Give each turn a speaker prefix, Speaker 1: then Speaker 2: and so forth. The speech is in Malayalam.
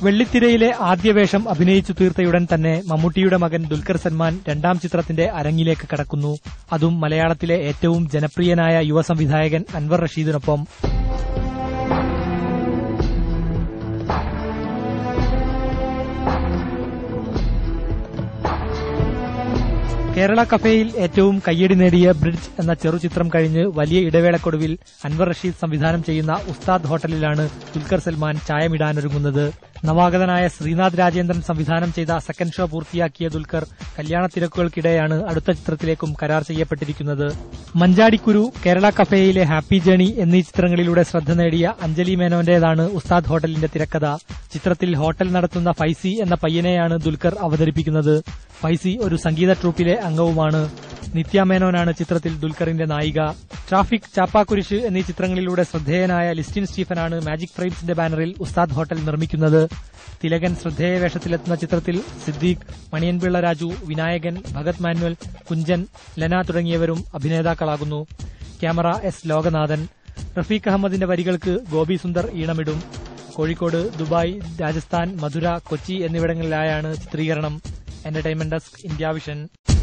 Speaker 1: വെള്ളിത്തിരയിലെ ആദ്യ വേഷം അഭിനയിച്ചു തീർത്തയുടൻ തന്നെ മമ്മൂട്ടിയുടെ മകൻ ദുൽഖർ സൽമാൻ രണ്ടാം ചിത്രത്തിന്റെ അരങ്ങിലേക്ക് കടക്കുന്നു അതും മലയാളത്തിലെ ഏറ്റവും ജനപ്രിയനായ യുവ സംവിധായകൻ അൻവർ റഷീദിനൊപ്പം കേരള കഫേയിൽ ഏറ്റവും കയ്യടി നേടിയ ബ്രിഡ്ജ് എന്ന ചെറുചിത്രം കഴിഞ്ഞ് വലിയ ഇടവേളക്കൊടുവിൽ അൻവർ റഷീദ് സംവിധാനം ചെയ്യുന്ന ഉസ്താദ് ഹോട്ടലിലാണ് ദുൽഖർ സൽമാൻ ചായമിടാനൊരുങ്ങുന്നത് നവാഗതനായ ശ്രീനാഥ് രാജേന്ദ്രൻ സംവിധാനം ചെയ്ത സെക്കൻഡ് ഷോ പൂർത്തിയാക്കിയ ദുൽഖർ കല്യാണ തിരക്കുകൾക്കിടെയാണ് അടുത്ത ചിത്രത്തിലേക്കും കരാർ ചെയ്യപ്പെട്ടിരിക്കുന്നത് മഞ്ചാടിക്കുരു കേരള കഫേയിലെ ഹാപ്പി ജേണി എന്നീ ചിത്രങ്ങളിലൂടെ ശ്രദ്ധ നേടിയ അഞ്ജലി മേനോന്റേതാണ് ഉസ്താദ് ഹോട്ടലിന്റെ തിരക്കഥ ചിത്രത്തിൽ ഹോട്ടൽ നടത്തുന്ന ഫൈസി എന്ന പയ്യനെയാണ് ദുൽഖർ അവതരിപ്പിക്കുന്നത് ഫൈസി ഒരു സംഗീത ട്രൂപ്പിലെ അംഗവുമാണ് നിത്യ മേനോനാണ് ചിത്രത്തിൽ ദുൽഖറിന്റെ നായിക ട്രാഫിക് ചാപ്പാക്കുരിശ് എന്നീ ചിത്രങ്ങളിലൂടെ ശ്രദ്ധേയനായ ലിസ്റ്റിൻ സ്റ്റീഫനാണ് മാജിക് ഫ്രെയിംസിന്റെ ബാനറിൽ ഉസ്താദ് ഹോട്ടൽ നിർമ്മിക്കുന്നത് തിലകൻ ശ്രദ്ധേയ വേഷത്തിലെത്തുന്ന ചിത്രത്തിൽ സിദ്ദീഖ് മണിയൻപിള്ള രാജു വിനായകൻ ഭഗത് മാനുവൽ കുഞ്ചൻ ലെന തുടങ്ങിയവരും അഭിനേതാക്കളാകുന്നു ക്യാമറ എസ് ലോകനാഥൻ റഫീഖ് അഹമ്മദിന്റെ വരികൾക്ക് ഗോപി സുന്ദർ ഈണമിടും കോഴിക്കോട് ദുബായ് രാജസ്ഥാൻ മധുര കൊച്ചി എന്നിവിടങ്ങളിലായാണ് ചിത്രീകരണം എന്റർടൈൻമെന്റ് ഡെസ്ക് ഇന്ത്യ വിഷൻ